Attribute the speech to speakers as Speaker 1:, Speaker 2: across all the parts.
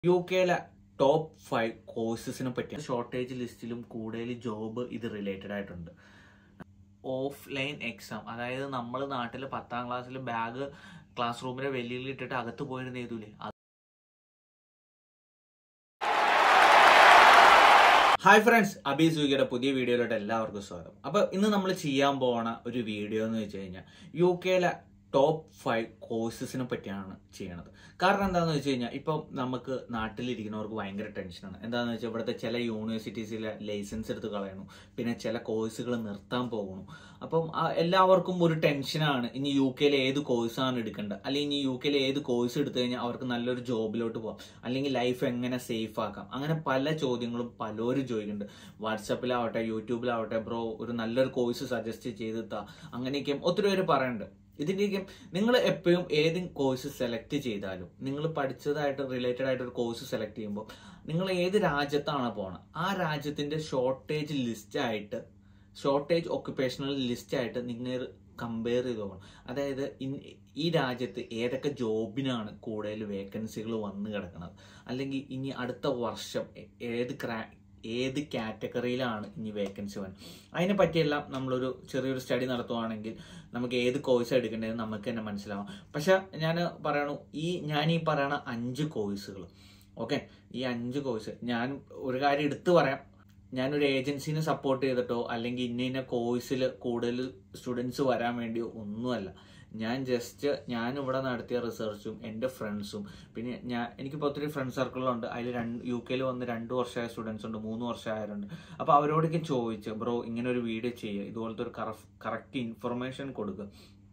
Speaker 1: U കെയിലെ top five കോഴ്സസിനെ പറ്റി shortage ലിസ്റ്റിലും കൂടുതൽ ജോബ് ഇത് റിലേറ്റഡ് ആയിട്ടുണ്ട് ഓഫ് ലൈൻ എക്സാം അതായത് നമ്മൾ നാട്ടിൽ പത്താം ക്ലാസ്സിൽ ബാഗ് ക്ലാസ് റൂമിലെ വെല്ലിയിൽ ഇട്ടിട്ട് അകത്ത് പോയിരുന്ന എഴുതൂലേ ഹായ് ഫ്രണ്ട്സ് അബി സൂഗിയുടെ പുതിയ വീഡിയോയിലോട്ട് എല്ലാവർക്കും സ്വാഗതം അപ്പൊ ഇന്ന് നമ്മൾ ചെയ്യാൻ പോണ ഒരു വീഡിയോ എന്ന് വെച്ച് കഴിഞ്ഞാൽ യു കെയിലെ ടോപ്പ് ഫൈവ് കോഴ്സസിനെ പറ്റിയാണ് ചെയ്യണത് കാരണം എന്താണെന്ന് വെച്ച് കഴിഞ്ഞാൽ ഇപ്പം നമുക്ക് നാട്ടിലിരിക്കുന്നവർക്ക് ഭയങ്കര ടെൻഷനാണ് എന്താണെന്ന് വെച്ചാൽ ഇവിടുത്തെ ചില യൂണിവേഴ്സിറ്റീസിലെ ലൈസൻസ് എടുത്ത് കളയണു പിന്നെ ചില കോഴ്സുകൾ നിർത്താൻ പോകുന്നു അപ്പം ആ എല്ലാവർക്കും ഒരു ടെൻഷനാണ് ഇനി യു കെയിൽ ഏത് കോഴ്സാണ് എടുക്കേണ്ടത് അല്ലെങ്കിൽ ഇനി യു കെയിൽ ഏത് കോഴ്സ് എടുത്തു കഴിഞ്ഞാൽ അവർക്ക് നല്ലൊരു ജോബിലോട്ട് പോകാം അല്ലെങ്കിൽ ലൈഫ് എങ്ങനെ സേഫ് ആക്കാം അങ്ങനെ പല ചോദ്യങ്ങളും പലരും ചോദിക്കുന്നുണ്ട് വാട്സപ്പിലാവട്ടെ യൂട്യൂബിലാവട്ടെ ബ്രോ ഒരു നല്ലൊരു കോഴ്സ് സജസ്റ്റ് ചെയ്ത് താ അങ്ങനെയൊക്കെ ഒത്തിരി പേര് പറയുന്നുണ്ട് ഇതിൻ്റെയൊക്കെ നിങ്ങൾ എപ്പോഴും ഏത് കോഴ്സ് സെലക്ട് ചെയ്താലും നിങ്ങൾ പഠിച്ചതായിട്ട് റിലേറ്റഡ് ആയിട്ട് ഒരു കോഴ്സ് സെലക്ട് ചെയ്യുമ്പോൾ നിങ്ങൾ ഏത് രാജ്യത്താണ് പോണത് ആ രാജ്യത്തിന്റെ ഷോർട്ടേജ് ലിസ്റ്റ് ആയിട്ട് ഷോർട്ടേജ് ഒക്കുപേഷണൽ ലിസ്റ്റ് ആയിട്ട് നിങ്ങൾ കമ്പയർ ചെയ്ത് നോക്കണം അതായത് ഈ രാജ്യത്ത് ഏതൊക്കെ ജോബിനാണ് കൂടുതൽ വേക്കൻസികൾ വന്നു കിടക്കുന്നത് അല്ലെങ്കിൽ ഇനി അടുത്ത വർഷം ഏത് ക്രാ ഏത് കാറ്റഗറിയിലാണ് ഇനി വേക്കൻസി വരുന്നത് അതിനെ പറ്റിയെല്ലാം നമ്മളൊരു ചെറിയൊരു സ്റ്റഡി നടത്തുവാണെങ്കിൽ നമുക്ക് ഏത് കോഴ്സ് എടുക്കേണ്ടതെന്ന് നമുക്ക് തന്നെ മനസ്സിലാവും പക്ഷെ ഞാൻ പറയണു ഈ ഞാൻ ഈ പറയണ അഞ്ച് കോഴ്സുകൾ ഓക്കെ ഈ അഞ്ച് കോഴ്സ് ഞാൻ ഒരു കാര്യം എടുത്തു പറയാം ഞാനൊരു ഏജൻസിനെ സപ്പോർട്ട് ചെയ്തിട്ടോ അല്ലെങ്കിൽ ഇന്ന ഇന്ന കോഴ്സിൽ കൂടുതൽ സ്റ്റുഡൻസ് വരാൻ വേണ്ടിയോ ഒന്നുമല്ല ഞാൻ ജസ്റ്റ് ഞാൻ ഇവിടെ നടത്തിയ റിസർച്ചും എൻ്റെ ഫ്രണ്ട്സും പിന്നെ ഞാൻ എനിക്കിപ്പോൾ ഒത്തിരി ഫ്രണ്ട് സർക്കിളുണ്ട് അതിൽ രണ്ട് യു കെയിൽ വന്ന് രണ്ട് വർഷമായ സ്റ്റുഡൻസ് ഉണ്ട് മൂന്ന് വർഷമായവരുണ്ട് അപ്പോൾ അവരോടൊക്കെ ചോദിച്ച് ബ്രോ ഇങ്ങനെ ഒരു വീഡിയോ ചെയ്യുക ഇതുപോലത്തെ ഒരു കറക്റ്റ് ഇൻഫർമേഷൻ കൊടുക്കുക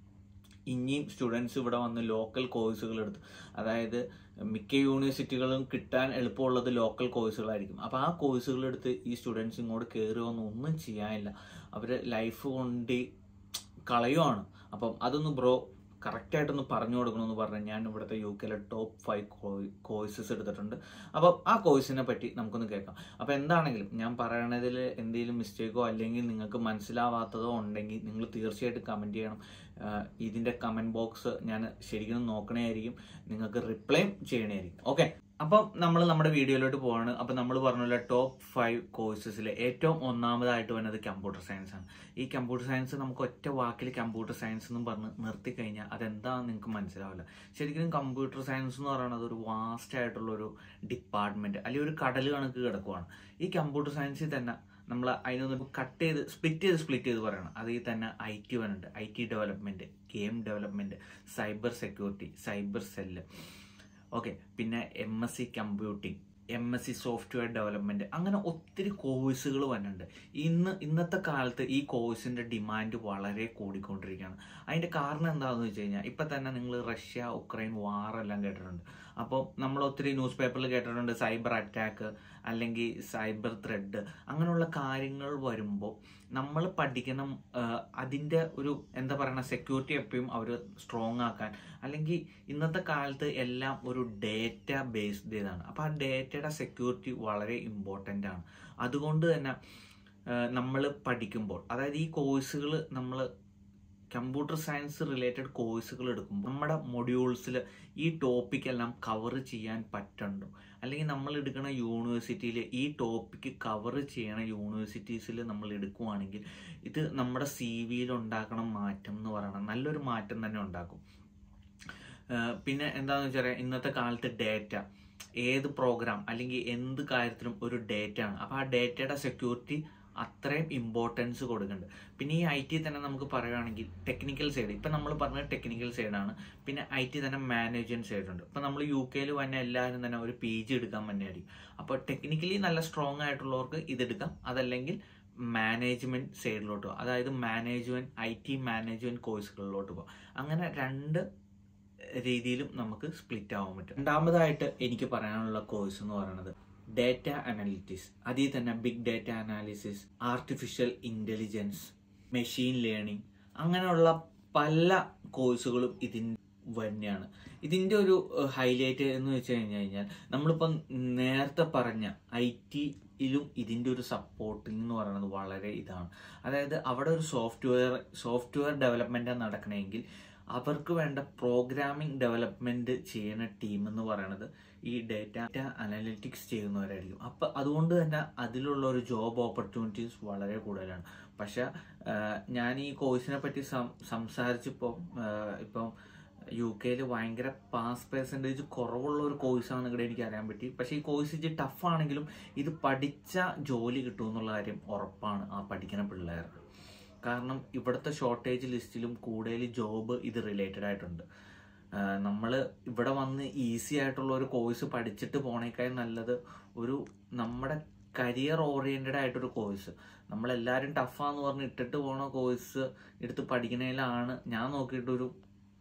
Speaker 1: ഇനിയും സ്റ്റുഡൻസ് ഇവിടെ വന്ന് ലോക്കൽ കോഴ്സുകൾ എടുത്ത് അതായത് മിക്ക യൂണിവേഴ്സിറ്റികളും കിട്ടാൻ എളുപ്പമുള്ളത് ലോക്കൽ കോഴ്സുകളായിരിക്കും അപ്പോൾ ആ കോഴ്സുകൾ എടുത്ത് ഈ സ്റ്റുഡൻസ് ഇങ്ങോട്ട് കയറുമെന്ന് ഒന്നും ചെയ്യാനില്ല അവർ ലൈഫ് കൊണ്ട് കളയുവാണ് അപ്പം അതൊന്ന് ബ്രോ കറക്റ്റായിട്ടൊന്ന് പറഞ്ഞു കൊടുക്കണമെന്ന് പറഞ്ഞാൽ ഞാൻ ഇവിടുത്തെ യു കെയിലെ ടോപ്പ് ഫൈവ് കോഴ്സസ് എടുത്തിട്ടുണ്ട് അപ്പം ആ കോഴ്സിനെ പറ്റി നമുക്കൊന്ന് കേൾക്കാം അപ്പം എന്താണെങ്കിലും ഞാൻ പറയണതിൽ എന്തെങ്കിലും മിസ്റ്റേക്കോ അല്ലെങ്കിൽ നിങ്ങൾക്ക് മനസ്സിലാവാത്തതോ ഉണ്ടെങ്കിൽ നിങ്ങൾ തീർച്ചയായിട്ടും കമൻറ്റ് ചെയ്യണം ഇതിൻ്റെ കമൻറ്റ് ബോക്സ് ഞാൻ ശരിക്കും നോക്കണേ ആയിരിക്കും നിങ്ങൾക്ക് റിപ്ലൈ ചെയ്യണമായിരിക്കും ഓക്കെ അപ്പം നമ്മൾ നമ്മുടെ വീഡിയോയിലോട്ട് പോവാണ് അപ്പം നമ്മൾ പറഞ്ഞല്ലോ ടോപ്പ് ഫൈവ് കോഴ്സസിൽ ഏറ്റവും ഒന്നാമതായിട്ട് വരുന്നത് കമ്പ്യൂട്ടർ സയൻസ് ആണ് ഈ കമ്പ്യൂട്ടർ സയൻസ് നമുക്ക് ഒറ്റ വാക്കിൽ കമ്പ്യൂട്ടർ സയൻസ് എന്നും പറഞ്ഞ് നിർത്തി കഴിഞ്ഞാൽ അതെന്താണെന്ന് നിങ്ങൾക്ക് മനസ്സിലാവില്ല ശരിക്കും കമ്പ്യൂട്ടർ സയൻസ് എന്ന് പറയുന്നത് ഒരു വാസ്റ്റ് ആയിട്ടുള്ള ഒരു ഡിപ്പാർട്ട്മെന്റ് അല്ലെങ്കിൽ ഒരു കടൽ കണക്ക് കിടക്കുവാണ് ഈ കമ്പ്യൂട്ടർ സയൻസിൽ തന്നെ നമ്മൾ അതിനൊന്ന് കട്ട് ചെയ്ത് സ്പ്ലിറ്റ് ചെയ്ത് സ്പ്ലിറ്റ് ചെയ്ത് പറയണം അതിൽ തന്നെ ഐ ടി വനുണ്ട് I T development game development cyber security cyber cell okay പിന്നെ M S C computing M S C software development അങ്ങനെ ഒത്തിരി കോഴ്സുകൾ വന്നിട്ടുണ്ട് ഇന്ന് ഇന്നത്തെ കാലത്ത് ഈ കോഴ്സിന്റെ ഡിമാൻഡ് വളരെ കൂടിക്കൊണ്ടിരിക്കുകയാണ് അതിന്റെ കാരണം എന്താണെന്ന് വെച്ച് കഴിഞ്ഞാൽ ഇപ്പൊ തന്നെ നിങ്ങൾ റഷ്യ ഉക്രൈൻ വാർ എല്ലാം കേട്ടിട്ടുണ്ട് അപ്പോൾ നമ്മൾ ഒത്തിരി ന്യൂസ് പേപ്പറിൽ കേട്ടിട്ടുണ്ട് സൈബർ അറ്റാക്ക് അല്ലെങ്കിൽ സൈബർ ത്രെഡ് അങ്ങനെയുള്ള കാര്യങ്ങൾ വരുമ്പോൾ നമ്മൾ പഠിക്കണം അതിൻ്റെ ഒരു എന്താ പറയുക സെക്യൂരിറ്റി എപ്പോഴും അവർ സ്ട്രോങ് ആക്കാൻ അല്ലെങ്കിൽ ഇന്നത്തെ കാലത്ത് എല്ലാം ഒരു ഡേറ്റ ബേസ്ഡ് ചെയ്താണ് അപ്പോൾ ആ ഡേറ്റയുടെ സെക്യൂരിറ്റി വളരെ ഇമ്പോർട്ടൻ്റ് ആണ് അതുകൊണ്ട് തന്നെ നമ്മൾ പഠിക്കുമ്പോൾ അതായത് ഈ കോഴ്സുകൾ നമ്മൾ കമ്പ്യൂട്ടർ സയൻസ് റിലേറ്റഡ് കോഴ്സുകൾ എടുക്കുമ്പോൾ നമ്മുടെ മൊഡ്യൂൾസിൽ ഈ ടോപ്പിക് എല്ലാം കവർ ചെയ്യാൻ പറ്റുന്നുണ്ടോ അല്ലെങ്കിൽ നമ്മൾ എടുക്കുന്ന യൂണിവേഴ്സിറ്റിയിൽ ഈ ടോപ്പിക്ക് കവർ ചെയ്യണ യൂണിവേഴ്സിറ്റീസിൽ നമ്മൾ എടുക്കുവാണെങ്കിൽ ഇത് നമ്മുടെ സി വിയിൽ ഉണ്ടാക്കണ മാറ്റം എന്ന് പറയണം നല്ലൊരു മാറ്റം തന്നെ ഉണ്ടാക്കും പിന്നെ എന്താണെന്ന് വെച്ചാൽ ഇന്നത്തെ കാലത്ത് ഡേറ്റ ഏത് പ്രോഗ്രാം അല്ലെങ്കിൽ എന്ത് കാര്യത്തിലും ഒരു ഡേറ്റ ആണ് അപ്പോൾ ആ ഡേറ്റയുടെ സെക്യൂരിറ്റി അത്രയും ഇമ്പോർട്ടൻസ് കൊടുക്കുന്നുണ്ട് പിന്നെ ഈ ഐ ടി തന്നെ നമുക്ക് പറയുകയാണെങ്കിൽ ടെക്നിക്കൽ സൈഡ് ഇപ്പം നമ്മൾ പറഞ്ഞത് ടെക്നിക്കൽ സൈഡാണ് പിന്നെ ഐ ടി തന്നെ മാനേജ്മെന്റ് സൈഡ് ഉണ്ട് ഇപ്പം നമ്മൾ യു കെയിൽ വന്ന എല്ലാവരും തന്നെ ഒരു പി ജി എടുക്കാൻ തന്നെയായിരിക്കും അപ്പോൾ ടെക്നിക്കലി നല്ല സ്ട്രോങ് ആയിട്ടുള്ളവർക്ക് ഇതെടുക്കാം അതല്ലെങ്കിൽ മാനേജ്മെന്റ് സൈഡിലോട്ട് പോകാം അതായത് മാനേജ്മെന്റ് ഐ ടി മാനേജ്മെന്റ് കോഴ്സുകളിലോട്ട് പോകാം അങ്ങനെ രണ്ട് രീതിയിലും നമുക്ക് സ്പ്ലിറ്റ് ആവാൻ പറ്റും രണ്ടാമതായിട്ട് എനിക്ക് പറയാനുള്ള കോഴ്സ് എന്ന് പറയുന്നത് ഡേറ്റ അനാലിറ്റിക്സ് അതിൽ തന്നെ big data analysis artificial intelligence machine learning അങ്ങനെയുള്ള പല കോഴ്സുകളും ഇതിന് തന്നെയാണ് ഇതിൻ്റെ ഒരു ഹൈലൈറ്റ് എന്ന് വെച്ച് കഴിഞ്ഞ് കഴിഞ്ഞാൽ നമ്മളിപ്പം നേരത്തെ പറഞ്ഞ ഐ ടിയിലും ഇതിൻ്റെ ഒരു സപ്പോർട്ടിംഗ് എന്ന് പറയുന്നത് വളരെ ഇതാണ് അതായത് അവിടെ ഒരു സോഫ്റ്റ്വെയർ സോഫ്റ്റ്വെയർ ഡെവലപ്മെൻറ്റ് നടക്കണമെങ്കിൽ അവർക്ക് വേണ്ട പ്രോഗ്രാമിംഗ് ഡെവലപ്മെന്റ് ചെയ്യുന്ന ടീം എന്ന് പറയുന്നത് ഈ ഡേറ്റ അനലിറ്റിക്സ് ചെയ്യുന്നവരായിരിക്കും അപ്പം അതുകൊണ്ട് തന്നെ അതിലുള്ള ഒരു ജോബ് ഓപ്പർച്യൂണിറ്റീസ് വളരെ കൂടുതലാണ് പക്ഷെ ഞാൻ ഈ കോഴ്സിനെ പറ്റി സം സംസാരിച്ചപ്പോൾ ഇപ്പം യു കെയിൽ ഭയങ്കര പാസ് പെർസെൻറ്റേജ് കുറവുള്ള ഒരു കോഴ്സാണ് ഇവിടെ എനിക്ക് അറിയാൻ പറ്റി പക്ഷേ ഈ കോഴ്സ് ഇച്ചിരി ടഫാണെങ്കിലും ഇത് പഠിച്ച ജോലി കിട്ടുമെന്നുള്ള കാര്യം ഉറപ്പാണ് ആ പഠിക്കുന്ന പിള്ളേർക്ക് കാരണം ഇവിടുത്തെ ഷോർട്ടേജ് ലിസ്റ്റിലും കൂടുതൽ ജോബ് ഇത് റിലേറ്റഡ് ആയിട്ടുണ്ട് നമ്മൾ ഇവിടെ വന്ന് ഈസി ആയിട്ടുള്ള ഒരു കോഴ്സ് പഠിച്ചിട്ട് പോണേക്കാൾ നല്ലത് ഒരു നമ്മുടെ കരിയർ ഓറിയൻറ്റഡ് ആയിട്ടൊരു കോഴ്സ് നമ്മളെല്ലാവരും ടഫാന്ന് പറഞ്ഞ് ഇട്ടിട്ട് പോണ കോഴ്സ് എടുത്ത് പഠിക്കുന്നതിലാണ് ഞാൻ നോക്കിയിട്ടൊരു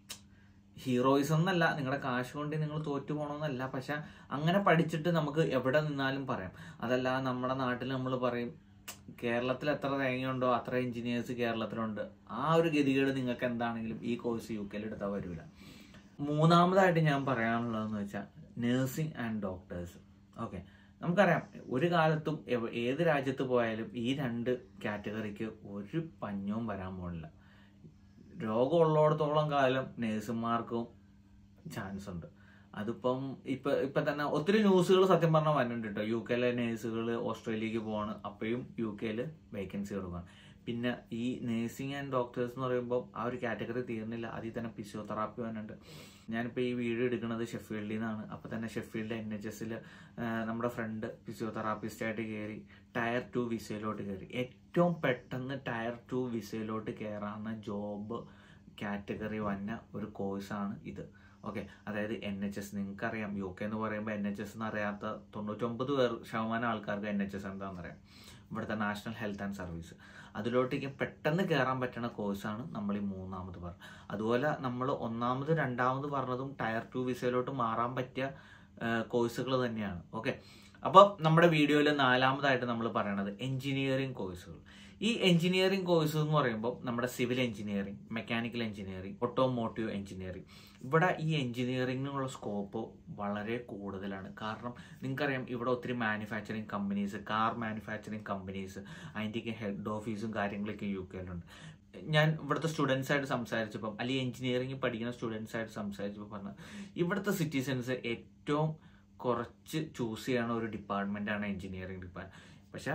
Speaker 1: ഹീറോയിസം എന്നല്ല നിങ്ങളുടെ കാശ് കൊണ്ട് നിങ്ങൾ തോറ്റു പോകണമെന്നല്ല പക്ഷെ അങ്ങനെ പഠിച്ചിട്ട് നമുക്ക് എവിടെ നിന്നാലും പറയാം അതല്ല നമ്മുടെ നാട്ടിൽ നമ്മൾ പറയും കേരളത്തിൽ എത്ര തേങ്ങയുണ്ടോ അത്ര എഞ്ചിനീയേഴ്സ് കേരളത്തിലുണ്ട് ആ ഒരു ഗതികേട് നിങ്ങൾക്ക് എന്താണെങ്കിലും ഈ കോഴ്സ് യു കെയിൽ എടുത്താൽ വരില്ല മൂന്നാമതായിട്ട് ഞാൻ പറയാനുള്ളതെന്ന് വെച്ചാൽ നേഴ്സിംഗ് ആൻഡ് ഡോക്ടേഴ്സ് ഓക്കെ നമുക്കറിയാം ഒരു കാലത്തും എവ- ഏത് രാജ്യത്ത് പോയാലും ഈ രണ്ട് കാറ്റഗറിക്ക് ഒരു പഞ്ഞവും വരാൻ പോണില്ല രോഗമുള്ളിടത്തോളം കാലം നേഴ്സുമാർക്കും ചാൻസ് ഉണ്ട് അതിപ്പം ഇപ്പൊ ഇപ്പൊ തന്നെ ഒത്തിരി ന്യൂസുകൾ സത്യം പറഞ്ഞാൽ വരുന്നുണ്ട് കേട്ടോ യു കെയിലെ നേഴ്സുകൾ ഓസ്ട്രേലിയക്ക് പോവാണ് അപ്പോഴും യു കെയിൽ വേക്കൻസി കൊടുക്കുകയാണ് പിന്നെ ഈ നേഴ്സിംഗ് ആൻഡ് ഡോക്ടേഴ്സ് എന്ന് പറയുമ്പോൾ ആ ഒരു കാറ്റഗറി തീർന്നില്ല അതിൽ തന്നെ ഫിസിയോതെറാപ്പി വന്നിട്ടുണ്ട് ഞാനിപ്പോൾ ഈ വീഡിയോ എടുക്കുന്നത് ഷെഫീൽഡിൽ നിന്നാണ് അപ്പോൾ തന്നെ ഷെഫീൽഡ് എൻ എച്ച് എസിൽ നമ്മുടെ ഫ്രണ്ട് ഫിസിയോതെറാപ്പിസ്റ്റ് ആയിട്ട് കയറി ടയർ ടു വിസയിലോട്ട് കയറി ഏറ്റവും പെട്ടെന്ന് ടയർ ടു വിസയിലോട്ട് കയറാവുന്ന ജോബ് കാറ്റഗറി വന്ന ഒരു കോഴ്സാണ് ഇത് ഓക്കെ അതായത് എൻ എച്ച് എസ് നിങ്ങൾക്കറിയാം യു കെ എന്ന് പറയുമ്പോൾ എൻ എച്ച് എസ് എന്ന് അറിയാത്ത തൊണ്ണൂറ്റൊമ്പത് പേർ ശതമാനം ആൾക്കാർക്ക് എൻ എച്ച് എസ് എന്താണെന്ന് അറിയാം ഇവിടുത്തെ നാഷണൽ ഹെൽത്ത് ആൻഡ് സർവീസ് അതിലോട്ടേക്ക് പെട്ടെന്ന് കയറാൻ പറ്റുന്ന കോഴ്സാണ് നമ്മൾ ഈ മൂന്നാമത് പറഞ്ഞത് അതുപോലെ നമ്മൾ ഒന്നാമത് രണ്ടാമത് പറഞ്ഞതും ടയർ ടു വിസയിലോട്ട് മാറാൻ പറ്റിയ കോഴ്സുകൾ തന്നെയാണ് ഓക്കെ അപ്പോൾ നമ്മുടെ വീഡിയോയിൽ നാലാമതായിട്ട് നമ്മൾ പറയണത് എഞ്ചിനീയറിംഗ് കോഴ്സുകൾ ഈ എഞ്ചിനീയറിംഗ് കോഴ്സ് എന്ന് പറയുമ്പോൾ നമ്മുടെ civil engineering mechanical engineering automotive engineering ഇവിടെ ഈ എഞ്ചിനീയറിംഗിനുള്ള സ്കോപ്പ് വളരെ കൂടുതലാണ് കാരണം നിങ്ങൾക്കറിയാം ഇവിടെ ഒത്തിരി manufacturing companies car manufacturing companies അതിൻ്റെയൊക്കെ ഹെഡ് ഓഫീസും കാര്യങ്ങളൊക്കെ യു കെയിലുണ്ട് ഞാൻ ഇവിടുത്തെ സ്റ്റുഡൻസ് ആയിട്ട് സംസാരിച്ചപ്പം അല്ലെങ്കിൽ എഞ്ചിനീയറിംഗ് പഠിക്കുന്ന സ്റ്റുഡൻസ് ആയിട്ട് സംസാരിച്ചപ്പോൾ പറഞ്ഞ ഇവിടുത്തെ സിറ്റിസൺസ് ഏറ്റവും കുറച്ച് ചൂസ് ചെയ്യണ ഒരു ഡിപ്പാർട്ട്മെൻ്റാണ് എഞ്ചിനീയറിംഗ് ഡിപ്പാർട്ട്മെൻറ്റ് പക്ഷെ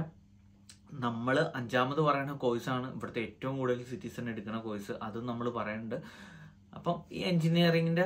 Speaker 1: നമ്മൾ അഞ്ചാമത് പറയുന്ന കോഴ്സാണ് ഇവിടുത്തെ ഏറ്റവും കൂടുതൽ സിറ്റിസൺ എടുക്കുന്ന കോഴ്സ് അതും നമ്മൾ പറയുന്നുണ്ട് അപ്പം ഈ എഞ്ചിനീയറിംഗിൻ്റെ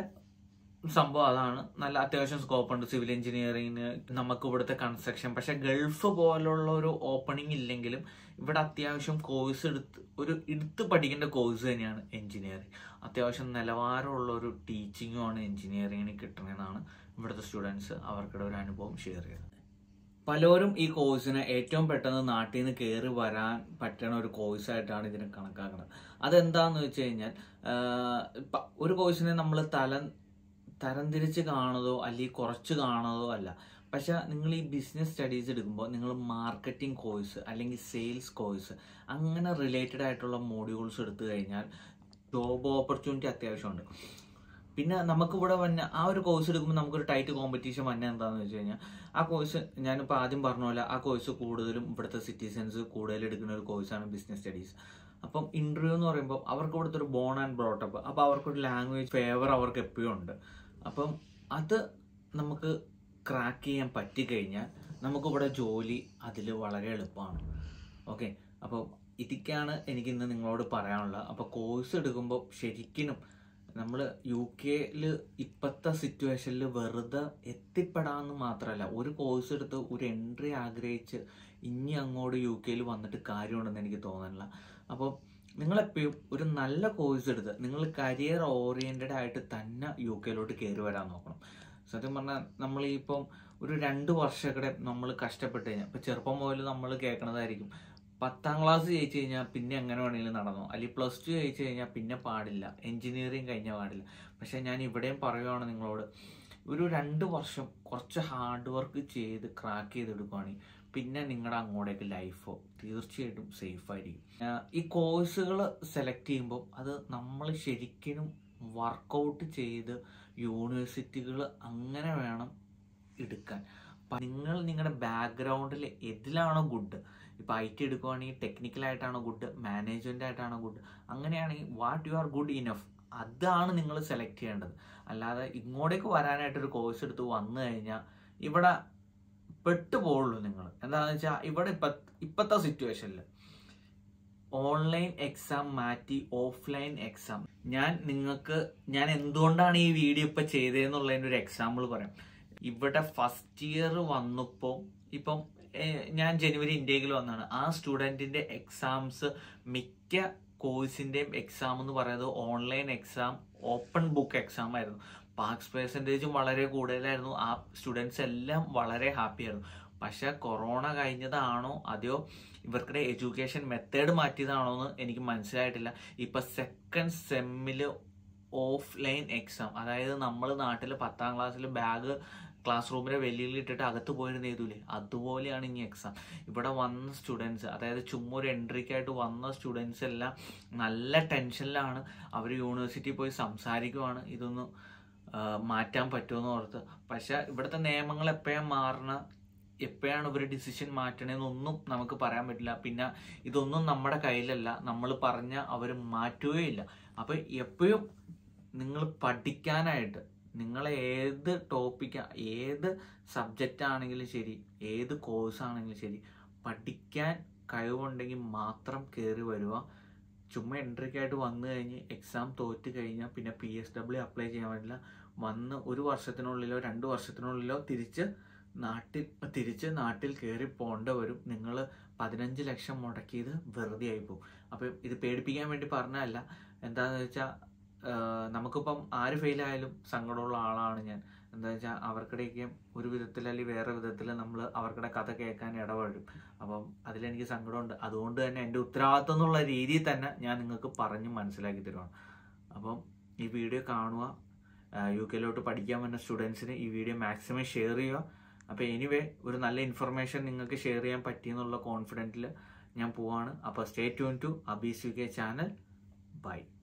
Speaker 1: സംഭവം അതാണ് നല്ല അത്യാവശ്യം സ്കോപ്പ് ഉണ്ട് സിവിൽ എഞ്ചിനീയറിംഗിന് നമുക്ക് ഇവിടുത്തെ കൺസ്ട്രക്ഷൻ പക്ഷെ ഗൾഫ് പോലുള്ള ഒരു ഓപ്പണിംഗ് ഇല്ലെങ്കിലും ഇവിടെ അത്യാവശ്യം കോഴ്സ് എടുത്ത് ഒരു എടുത്ത് പഠിക്കേണ്ട കോഴ്സ് തന്നെയാണ് എഞ്ചിനീയറിംഗ് അത്യാവശ്യം നിലവാരമുള്ള ഒരു ടീച്ചിങ്ങുമാണ് എഞ്ചിനീയറിംഗിന് കിട്ടണമെന്നാണ് ഇവിടുത്തെ സ്റ്റുഡൻസ് അവർക്കിടെ ഒരു അനുഭവം ഷെയർ ചെയ്തത് പലരും ഈ കോഴ്സിനെ ഏറ്റവും പെട്ടെന്ന് നാട്ടിൽ നിന്ന് കയറി വരാൻ പറ്റണ ഒരു കോഴ്സായിട്ടാണ് ഇതിനെ കണക്കാക്കുന്നത് അതെന്താന്ന് വെച്ച് കഴിഞ്ഞാൽ ആഹ് ഇപ്പ ഒരു കോഴ്സിനെ നമ്മൾ തല തരംതിരിച്ച് കാണുന്നതോ അല്ലെങ്കിൽ കുറച്ച് കാണുന്നതോ അല്ല പക്ഷെ നിങ്ങൾ ഈ ബിസിനസ് സ്റ്റഡീസ് എടുക്കുമ്പോൾ നിങ്ങൾ മാർക്കറ്റിംഗ് കോഴ്സ് അല്ലെങ്കിൽ സെയിൽസ് കോഴ്സ് അങ്ങനെ റിലേറ്റഡ് ആയിട്ടുള്ള മോഡ്യൂൾസ് എടുത്തു കഴിഞ്ഞാൽ ജോബ് ഓപ്പർച്യൂണിറ്റി അത്യാവശ്യമുണ്ട് പിന്നെ നമുക്കിവിടെ വന്ന ആ ഒരു കോഴ്സ് എടുക്കുമ്പോൾ നമുക്കൊരു ടൈറ്റ് കോമ്പറ്റീഷൻ വന്ന എന്താണെന്ന് വെച്ച് കഴിഞ്ഞാൽ ആ കോഴ്സ് ഞാനിപ്പോൾ ആദ്യം പറഞ്ഞ പോലെ ആ കോഴ്സ് കൂടുതലും ഇവിടുത്തെ സിറ്റിസൺസ് കൂടുതൽ എടുക്കുന്ന ഒരു കോഴ്സാണ് ബിസിനസ് സ്റ്റഡീസ് അപ്പം ഇന്റർവ്യൂ എന്ന് പറയുമ്പോൾ അവർക്ക് ഇവിടുത്തെ ഒരു ബോൺ ആൻഡ് ബ്രോട്ടപ്പ് അപ്പോൾ അവർക്കൊരു ലാംഗ്വേജ് ഫേവർ അവർക്ക് എപ്പോഴും ഉണ്ട് അപ്പം അത് നമുക്ക് ക്രാക്ക് ചെയ്യാൻ പറ്റിക്കഴിഞ്ഞാൽ നമുക്കിവിടെ ജോലി അതിൽ വളരെ എളുപ്പമാണ് ഓക്കെ അപ്പോൾ ഇതൊക്കെയാണ് എനിക്ക് ഇന്ന് നിങ്ങളോട് പറയാനുള്ളത് അപ്പോൾ കോഴ്സ് എടുക്കുമ്പോൾ ശരിക്കും നമ്മൾ യു കെയിൽ ഇപ്പോഴത്തെ സിറ്റുവേഷനിൽ വെറുതെ എത്തിപ്പെടാമെന്ന് മാത്രമല്ല ഒരു കോഴ്സ് എടുത്ത് ഒരു എൻട്രി ആഗ്രഹിച്ച് ഇനി അങ്ങോട്ട് യു കെയിൽ വന്നിട്ട് കാര്യമുണ്ടെന്ന് എനിക്ക് തോന്നുന്നില്ല അപ്പോൾ നിങ്ങളെപ്പോഴും ഒരു നല്ല കോഴ്സ് എടുത്ത് നിങ്ങൾ കരിയർ ഓറിയൻറ്റഡ് ആയിട്ട് തന്നെ യു കെയിലോട്ട് കയറി വരാൻ നോക്കണം സത്യം പറഞ്ഞാൽ നമ്മൾ ഇപ്പം ഒരു രണ്ട് വർഷമൊക്കെ നമ്മൾ കഷ്ടപ്പെട്ട് കഴിഞ്ഞാൽ ഇപ്പം ചെറുപ്പം മുതൽ നമ്മൾ കേൾക്കണതായിരിക്കും പത്താം ക്ലാസ് ജയിച്ചു കഴിഞ്ഞാൽ പിന്നെ എങ്ങനെ വേണമെങ്കിലും നടന്നു അല്ലെങ്കിൽ പ്ലസ് ടു ജയിച്ചു കഴിഞ്ഞാൽ പിന്നെ പാടില്ല എഞ്ചിനീയറിങ് കഴിഞ്ഞാൽ പാടില്ല പക്ഷെ ഞാൻ ഇവിടെയും പറയുവാണ് നിങ്ങളോട് ഒരു രണ്ട് വർഷം കുറച്ച് ഹാർഡ് വർക്ക് ചെയ്ത് ക്രാക്ക് ചെയ്തെടുക്കുകയാണെങ്കിൽ പിന്നെ നിങ്ങളുടെ അങ്ങോട്ടേക്ക് ലൈഫോ തീർച്ചയായിട്ടും സേഫ് ആയിരിക്കും ആഹ് ഈ കോഴ്സുകൾ സെലക്ട് ചെയ്യുമ്പോൾ അത് നമ്മൾ ശരിക്കും വർക്കൗട്ട് ചെയ്ത് യൂണിവേഴ്സിറ്റികൾ അങ്ങനെ വേണം എടുക്കാൻ അപ്പം നിങ്ങൾ നിങ്ങളുടെ ബാക്ക്ഗ്രൗണ്ടിൽ എതിലാണോ ഗുഡ് ഇപ്പം ഐ ടി എടുക്കുവാണെങ്കിൽ ടെക്നിക്കലായിട്ടാണോ ഗുഡ് മാനേജ്മെൻ്റ് ആയിട്ടാണോ ഗുഡ് അങ്ങനെയാണെങ്കിൽ what you are good enough അതാണ് നിങ്ങൾ സെലക്ട് ചെയ്യേണ്ടത് അല്ലാതെ ഇങ്ങോട്ടേക്ക് വരാനായിട്ടൊരു കോഴ്സ് എടുത്ത് വന്നു കഴിഞ്ഞാൽ ഇവിടെ പെട്ടുപോകുള്ളൂ നിങ്ങൾ എന്താണെന്ന് വെച്ചാൽ ഇവിടെ ഇപ്പ ഇപ്പോഴത്തെ സിറ്റുവേഷനിൽ ഓൺലൈൻ എക്സാം മാറ്റി ഓഫ്ലൈൻ എക്സാം ഞാൻ നിങ്ങൾക്ക് ഞാൻ എന്തുകൊണ്ടാണ് ഈ വീഡിയോ ഇപ്പൊ ചെയ്തതെന്നുള്ളതിന്റെ ഒരു എക്സാമ്പിൾ പറയാം ഇവിടെ ഫസ്റ്റ് ഇയർ വന്നപ്പോൾ ഇപ്പം ഏഹ്, ഞാൻ ജനുവരി ഇന്ത്യയിൽ വന്നാണ് ആ സ്റ്റുഡൻറ്റിന്റെ എക്സാംസ് മിക്ക കോഴ്സിന്റെയും എക്സാം എന്ന് പറയുന്നത് online exam open book exam ആയിരുന്നു പാർക്സ് പെർസെൻറ്റേജും വളരെ കൂടുതലായിരുന്നു ആ സ്റ്റുഡൻസ് എല്ലാം വളരെ ഹാപ്പി ആയിരുന്നു പക്ഷെ കൊറോണ കഴിഞ്ഞതാണോ അതെയോ ഇവർക്കുടെ എഡ്യൂക്കേഷൻ മെത്തേഡ് മാറ്റിയതാണോ എന്ന് എനിക്ക് മനസ്സിലായിട്ടില്ല ഇപ്പൊ സെക്കൻഡ് സെമ്മില് ഓഫ്ലൈൻ എക്സാം അതായത് നമ്മൾ നാട്ടിൽ പത്താം ക്ലാസ്സിൽ ബാഗ് ക്ലാസ് റൂമിലെ വെല്ലുവിളി ഇട്ടിട്ട് അകത്ത് പോയിരുന്ന എഴുതൂലേ അതുപോലെയാണ് ഇനി എക്സാം ഇവിടെ വന്ന സ്റ്റുഡൻസ് അതായത് ചുമ്മാ ഒരു എൻട്രിക്കായിട്ട് വന്ന സ്റ്റുഡൻസ് എല്ലാം നല്ല ടെൻഷനിലാണ് അവർ യൂണിവേഴ്സിറ്റി പോയി സംസാരിക്കുവാണ് ഇതൊന്ന് ആ, മാറ്റാൻ പറ്റുമെന്ന് ഓർത്ത് പക്ഷെ ഇവിടുത്തെ നിയമങ്ങൾ എപ്പോഴാണ് മാറണ എപ്പോഴാണ് ഇവർ ഡിസിഷൻ മാറ്റണേന്നൊന്നും നമുക്ക് പറയാൻ പറ്റില്ല പിന്നെ ഇതൊന്നും നമ്മുടെ കയ്യിലല്ല നമ്മൾ പറഞ്ഞ അവർ മാറ്റുകയില്ല അപ്പൊ എപ്പോഴും നിങ്ങൾ പഠിക്കാനായിട്ട് നിങ്ങൾ ഏത് ടോപ്പിക്ക ഏത് സബ്ജക്റ്റ് ആണെങ്കിലും ശരി ഏത് കോഴ്സ് ആണെങ്കിലും ശരി പഠിക്കാൻ കഴിവുണ്ടെങ്കിൽ മാത്രം കയറി വരിക ചുമ്മാ എൻട്രിക്കായിട്ട് വന്നു കഴിഞ്ഞ് എക്സാം തോറ്റ് കഴിഞ്ഞാൽ പിന്നെ പി എസ് ഡബ്ല്യു അപ്ലൈ ചെയ്യാൻ പറ്റില്ല വന്ന് ഒരു വർഷത്തിനുള്ളിലോ രണ്ട് വർഷത്തിനുള്ളിലോ തിരിച്ച് നാട്ടിൽ തിരിച്ച് നാട്ടിൽ കയറി പോകേണ്ട വരും നിങ്ങൾ പതിനഞ്ച് ലക്ഷം മുടക്കിയത് വെറുതെ ആയി പോകും അപ്പം ഇത് പേടിപ്പിക്കാൻ വേണ്ടി പറഞ്ഞതല്ല എന്താണെന്ന് വെച്ചാൽ നമുക്കിപ്പം ആര് ഫെയിൽ ആയാലും സങ്കടമുള്ള ആളാണ് ഞാൻ എന്താ വെച്ചാൽ അവർക്കിടയ്ക്ക് ഒരു വിധത്തിൽ അല്ലെങ്കിൽ വേറെ വിധത്തിൽ നമ്മൾ അവർക്കിടെ കഥ കേൾക്കാൻ ഇടപെടും അപ്പം അതിലെനിക്ക് സങ്കടമുണ്ട് അതുകൊണ്ട് തന്നെ എൻ്റെ ഉത്തരവാദിത്വം എന്നുള്ള രീതിയിൽ തന്നെ ഞാൻ നിങ്ങൾക്ക് പറഞ്ഞ് മനസ്സിലാക്കി തരുവാണ് അപ്പം ഈ വീഡിയോ കാണുക യു കെയിലോട്ട് പഠിക്കാൻ വന്ന സ്റ്റുഡൻസിന് ഈ വീഡിയോ മാക്സിമം ഷെയർ ചെയ്യുക അപ്പോൾ എനിവേ ഒരു നല്ല ഇൻഫർമേഷൻ നിങ്ങൾക്ക് ഷെയർ ചെയ്യാൻ പറ്റിയെന്നുള്ള കോൺഫിഡൻറ്റിൽ ഞാൻ പോവാണ് അപ്പോൾ സ്റ്റേ ട്യൂൺ ടു അബീസ് യു കെ ചാനൽ ബൈ